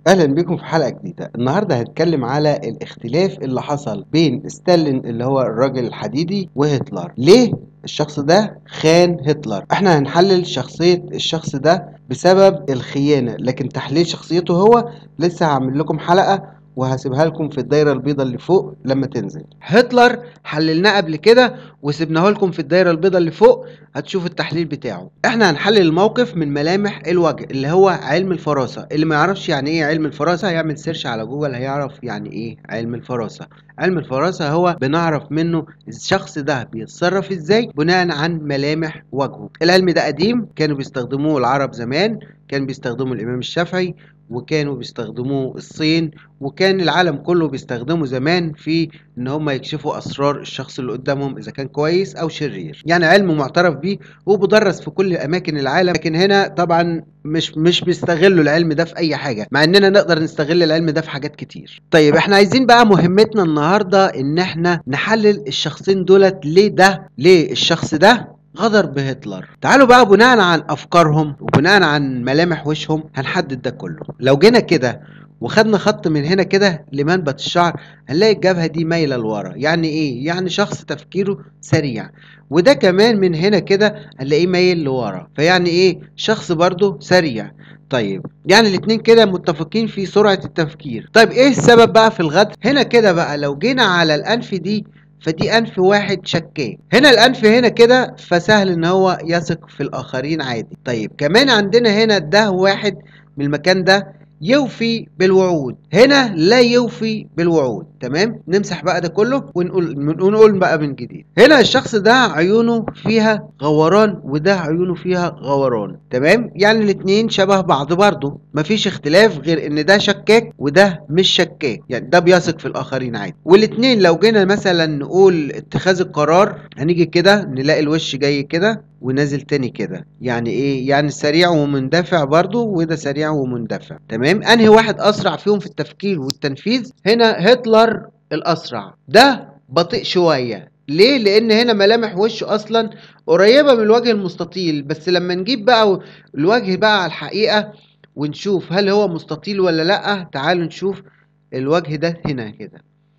اهلا بكم في حلقه جديده النهارده هنتكلم على الاختلاف اللي حصل بين ستالين اللي هو الراجل الحديدي وهتلر ليه الشخص ده خان هتلر احنا هنحلل شخصيه الشخص ده بسبب الخيانه لكن تحليل شخصيته هو لسه هعمل لكم حلقه وهسيبها لكم في الدايره البيضاء اللي فوق لما تنزل هتلر حللناه قبل كده وسيبناه لكم في الدايره البيضاء اللي فوق هتشوف التحليل بتاعه احنا هنحلل الموقف من ملامح الوجه اللي هو علم الفراسه اللي ما يعرفش يعني ايه علم الفراسه هيعمل سيرش على جوجل هيعرف يعني ايه علم الفراسه علم الفراسه هو بنعرف منه الشخص ده بيتصرف ازاي بناء عن ملامح وجهه العلم ده قديم كانوا بيستخدموه العرب زمان كان بيستخدمه الامام الشافعي وكانوا بيستخدموه الصين وكان العالم كله بيستخدمه زمان في ان هم يكشفوا اسرار الشخص اللي قدامهم اذا كان كويس او شرير يعني علم معترف بيه وبدرس في كل اماكن العالم لكن هنا طبعا مش مش بيستغلوا العلم ده في اي حاجه مع اننا نقدر نستغل العلم ده في حاجات كتير طيب احنا عايزين بقى مهمتنا النهارده ان احنا نحلل الشخصين دولت ليه ده ليه الشخص ده غدر بهتلر تعالوا بقى بناء عن افكارهم وبناء عن ملامح وشهم هنحدد ده كله لو جينا كده وخدنا خط من هنا كده لمنبت الشعر هنلاقي الجبهة دي مايلة لورا يعني ايه يعني شخص تفكيره سريع وده كمان من هنا كده هنلاقيه مايل لورا فيعني ايه شخص برضه سريع طيب يعني الاتنين كده متفقين في سرعة التفكير طيب ايه السبب بقى في الغدر هنا كده بقى لو جينا على الانف دي فدي انف واحد شكاك هنا الانف هنا كده فسهل ان هو يثق في الاخرين عادي طيب كمان عندنا هنا ده واحد من المكان ده يوفي بالوعود هنا لا يوفي بالوعود تمام نمسح بقى ده كله ونقول ونقول بقى من جديد هنا الشخص ده عيونه فيها غوران وده عيونه فيها غوران تمام يعني الاتنين شبه بعض برضه مفيش اختلاف غير ان ده شكاك وده مش شكاك يعني ده بيثق في الاخرين عادي والاتنين لو جينا مثلا نقول اتخاذ القرار هنيجي كده نلاقي الوش جاي كده ونازل تاني كده يعني ايه يعني سريع ومندفع برضو وده سريع ومندفع تمام انهي واحد اسرع فيهم في التفكير والتنفيذ هنا هتلر الاسرع ده بطيء شويه ليه لان هنا ملامح وشه اصلا قريبه من الوجه المستطيل بس لما نجيب بقى الوجه بقى على الحقيقه ونشوف هل هو مستطيل ولا لا تعالوا نشوف الوجه ده هنا كده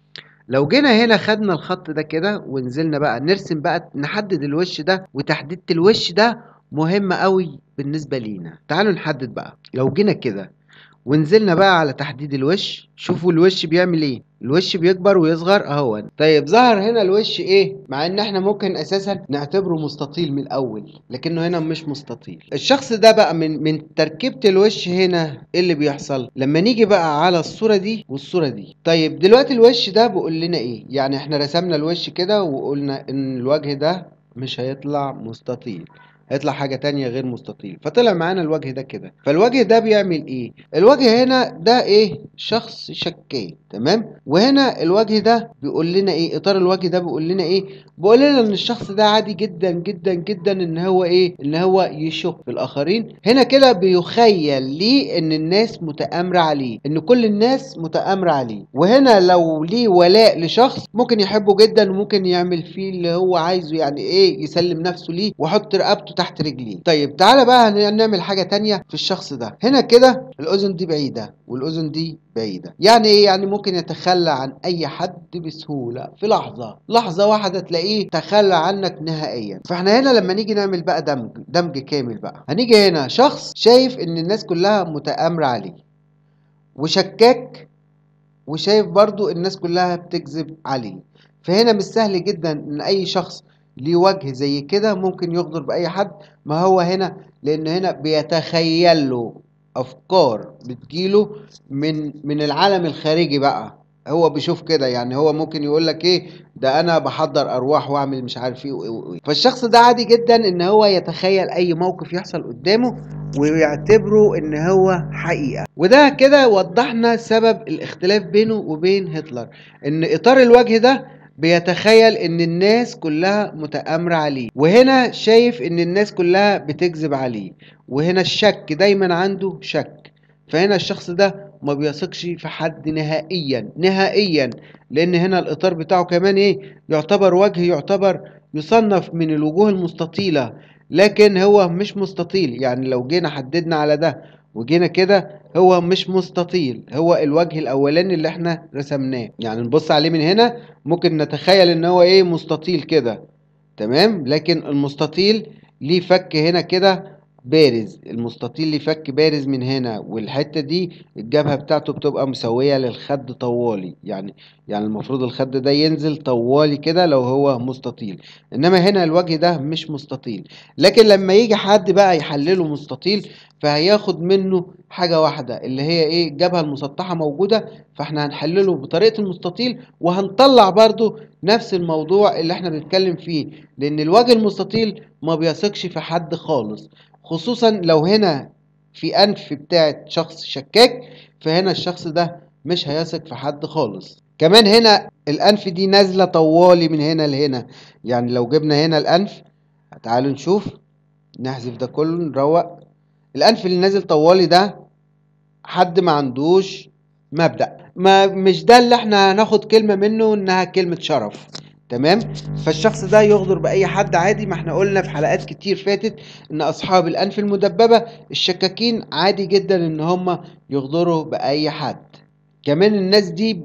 لو جينا هنا خدنا الخط ده كده ونزلنا بقى نرسم بقى نحدد الوش ده وتحديد الوش ده مهم قوي بالنسبة لينا تعالوا نحدد بقى لو جينا كده ونزلنا بقى على تحديد الوش شوفوا الوش بيعمل ايه الوش بيكبر ويصغر اهو طيب ظهر هنا الوش ايه مع ان احنا ممكن اساسا نعتبره مستطيل من الاول لكنه هنا مش مستطيل الشخص ده بقى من من تركيبه الوش هنا ايه اللي بيحصل لما نيجي بقى على الصوره دي والصوره دي طيب دلوقتي الوش ده بيقول لنا ايه يعني احنا رسمنا الوش كده وقلنا ان الوجه ده مش هيطلع مستطيل هيطلع حاجة تانية غير مستطيل فطلع معانا الوجه ده كده فالوجه ده بيعمل ايه الوجه هنا ده ايه شخص شكاك تمام وهنا الوجه ده بيقول لنا ايه اطار الوجه ده بيقول لنا ايه بيقول لنا ان الشخص ده عادي جدا جدا جدا ان هو ايه ان هو يشك في الاخرين هنا كده بيخيل ليه ان الناس متآمرة عليه ان كل الناس متآمرة عليه وهنا لو ليه ولاء لشخص ممكن يحبه جدا وممكن يعمل فيه اللي هو عايزه يعني ايه يسلم نفسه ليه ويحط رقبته تحت رجليه طيب تعالى بقى نعمل حاجة تانية في الشخص ده هنا كده الأذن دي بعيدة والأذن دي بعيدة يعني ايه يعني ممكن يتخلى عن أي حد بسهولة في لحظة لحظة واحدة تلاقيه تخلى عنك نهائيا فاحنا هنا لما نيجي نعمل بقى دمج دمج كامل بقى هنيجي هنا شخص شايف ان الناس كلها متآمرة عليه وشكاك وشايف برضو الناس كلها بتكذب عليه فهنا مش سهل جدا ان اي شخص ليه وجه زي كده ممكن يغدر بأي حد ما هو هنا لأن هنا بيتخيل له أفكار بتجيله من من العالم الخارجي بقى هو بيشوف كده يعني هو ممكن يقول لك ايه ده انا بحضر ارواح واعمل مش عارف ايه وايه فالشخص ده عادي جدا ان هو يتخيل اي موقف يحصل قدامه ويعتبره ان هو حقيقه وده كده وضحنا سبب الاختلاف بينه وبين هتلر ان اطار الوجه ده بيتخيل ان الناس كلها متآمرة عليه وهنا شايف ان الناس كلها بتكذب عليه وهنا الشك دايما عنده شك فهنا الشخص ده ما بيثقش في حد نهائيا نهائيا لان هنا الاطار بتاعه كمان ايه يعتبر وجه يعتبر يصنف من الوجوه المستطيلة لكن هو مش مستطيل يعني لو جينا حددنا على ده وجينا كده هو مش مستطيل هو الوجه الاولاني اللي احنا رسمناه يعني نبص عليه من هنا ممكن نتخيل ان هو ايه مستطيل كده تمام لكن المستطيل ليه فك هنا كده بارز المستطيل ليه فك بارز من هنا والحته دي الجبهه بتاعته بتبقى مسويه للخد طوالي يعني يعني المفروض الخد ده ينزل طوالي كده لو هو مستطيل انما هنا الوجه ده مش مستطيل لكن لما يجي حد بقى يحلله مستطيل فهياخد منه حاجه واحده اللي هي ايه الجبهه المسطحه موجوده فاحنا هنحلله بطريقه المستطيل وهنطلع برضو نفس الموضوع اللي احنا بنتكلم فيه لان الوجه المستطيل ما بيثقش في حد خالص خصوصا لو هنا في انف بتاعت شخص شكاك فهنا الشخص ده مش هيثق في حد خالص كمان هنا الانف دي نازله طوالي من هنا لهنا يعني لو جبنا هنا الانف تعالوا نشوف نحذف ده كله نروق الانف اللي نازل طوالي ده حد ما عندوش مبدأ ما مش ده اللي احنا هناخد كلمة منه انها كلمة شرف تمام فالشخص ده يغدر بأي حد عادي ما احنا قلنا في حلقات كتير فاتت ان اصحاب الانف المدببة الشكاكين عادي جدا ان هم يغدروا بأي حد كمان الناس دي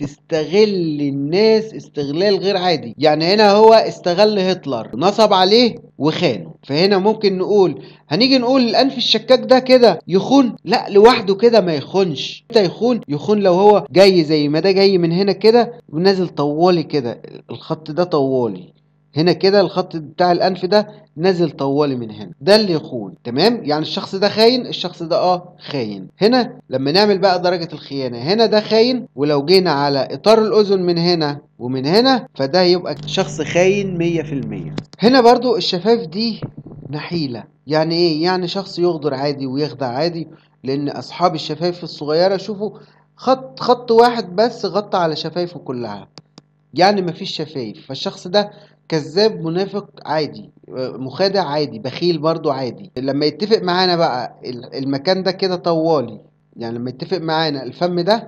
بتستغل الناس استغلال غير عادي يعني هنا هو استغل هتلر نصب عليه وخانه فهنا ممكن نقول هنيجي نقول الانف الشكاك ده كده يخون لا لوحده كده ما يخونش امتى يخون يخون لو هو جاي زي ما ده جاي من هنا كده ونازل طوالي كده الخط ده طوالي هنا كده الخط بتاع الانف ده نازل طوالي من هنا ده اللي يخون تمام يعني الشخص ده خاين الشخص ده اه خاين هنا لما نعمل بقى درجة الخيانة هنا ده خاين ولو جينا على اطار الاذن من هنا ومن هنا فده يبقى شخص خاين مية في المية هنا برضو الشفايف دي نحيلة يعني ايه يعني شخص يغدر عادي ويخدع عادي لان اصحاب الشفايف الصغيرة شوفوا خط خط واحد بس غطى على شفايفه كلها يعني مفيش شفايف فالشخص ده كذاب منافق عادي مخادع عادي بخيل برضو عادي لما يتفق معانا بقى المكان ده كده طوالي يعني لما يتفق معانا الفم ده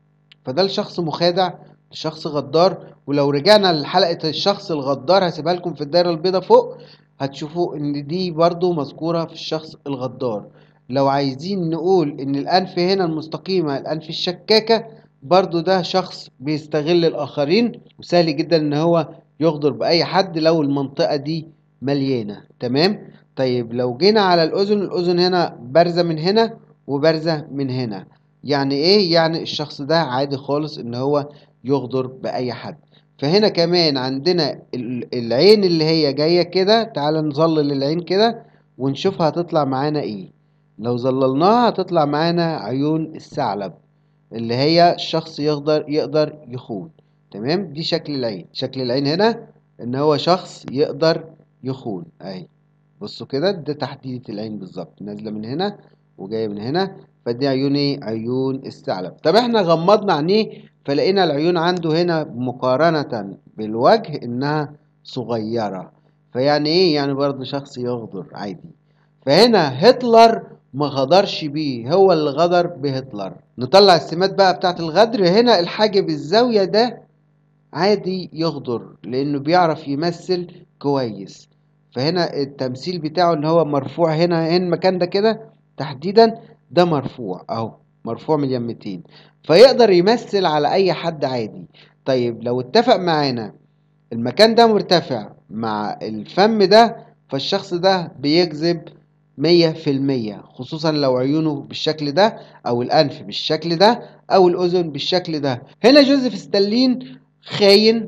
فده الشخص مخادع شخص غدار ولو رجعنا لحلقة الشخص الغدار هسيبها لكم في الدايرة البيضاء فوق هتشوفوا ان دي برضو مذكورة في الشخص الغدار لو عايزين نقول ان الانف هنا المستقيمة الانف الشكاكة برضو ده شخص بيستغل الاخرين وسهل جدا ان هو يغدر باي حد لو المنطقة دي مليانة تمام طيب لو جينا على الاذن الاذن هنا بارزة من هنا وبارزة من هنا يعني ايه يعني الشخص ده عادي خالص ان هو يغدر باي حد فهنا كمان عندنا العين اللي هي جاية كده تعال نظلل العين كده ونشوفها هتطلع معانا ايه لو ظللناها هتطلع معانا عيون الثعلب اللي هي الشخص يقدر يقدر يخون تمام دي شكل العين شكل العين هنا ان هو شخص يقدر يخون اهي بصوا كده ده تحديدة العين بالظبط نازلة من هنا وجاية من هنا فدي عيون ايه عيون الثعلب طب احنا غمضنا عينيه فلقينا العيون عنده هنا مقارنة بالوجه انها صغيرة فيعني ايه يعني برضه شخص يغدر عادي فهنا هتلر ما غدرش بيه هو اللي غدر بهتلر نطلع السمات بقى بتاعت الغدر هنا الحاجب الزاوية ده عادي يغدر لانه بيعرف يمثل كويس فهنا التمثيل بتاعه ان هو مرفوع هنا هنا المكان ده كده تحديدا ده مرفوع اهو مرفوع من اليمتين فيقدر يمثل على اي حد عادي طيب لو اتفق معانا المكان ده مرتفع مع الفم ده فالشخص ده بيجذب مية في المية خصوصا لو عيونه بالشكل ده او الانف بالشكل ده او الاذن بالشكل ده هنا جوزيف ستالين خاين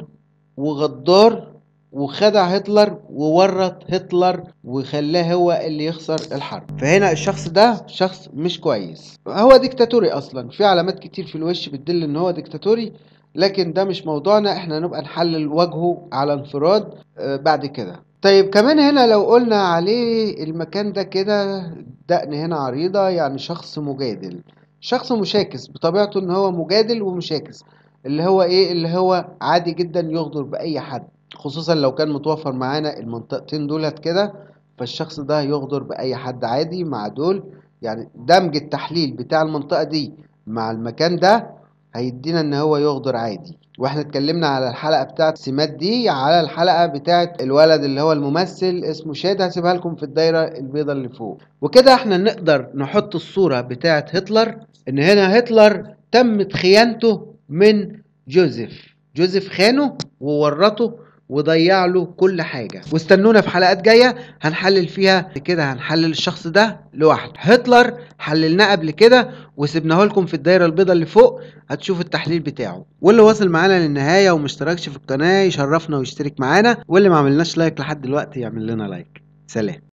وغدار وخدع هتلر وورط هتلر وخلاه هو اللي يخسر الحرب فهنا الشخص ده شخص مش كويس هو ديكتاتوري اصلا في علامات كتير في الوش بتدل ان هو ديكتاتوري لكن ده مش موضوعنا احنا نبقى نحلل وجهه على انفراد بعد كده طيب كمان هنا لو قلنا عليه المكان ده كده دقن هنا عريضة يعني شخص مجادل شخص مشاكس بطبيعته ان هو مجادل ومشاكس اللي هو ايه اللي هو عادي جدا يغدر باي حد خصوصا لو كان متوفر معانا المنطقتين دولت كده فالشخص ده يغدر باي حد عادي مع دول يعني دمج التحليل بتاع المنطقة دي مع المكان ده هيدينا ان هو يغدر عادي واحنا اتكلمنا على الحلقه بتاعت سمات دي على الحلقه بتاعت الولد اللي هو الممثل اسمه شاد هسيبها لكم في الدايره البيضاء اللي فوق وكده احنا نقدر نحط الصوره بتاعت هتلر ان هنا هتلر تمت خيانته من جوزيف جوزيف خانه وورطه وضيع له كل حاجه واستنونا في حلقات جايه هنحلل فيها كده هنحلل الشخص ده لوحده هتلر حللناه قبل كده وسبناه لكم في الدايره البيضاء اللي فوق هتشوفوا التحليل بتاعه واللي واصل معانا للنهايه ومشتركش في القناه يشرفنا ويشترك معانا واللي ما عملناش لايك لحد دلوقتي يعمل لنا لايك سلام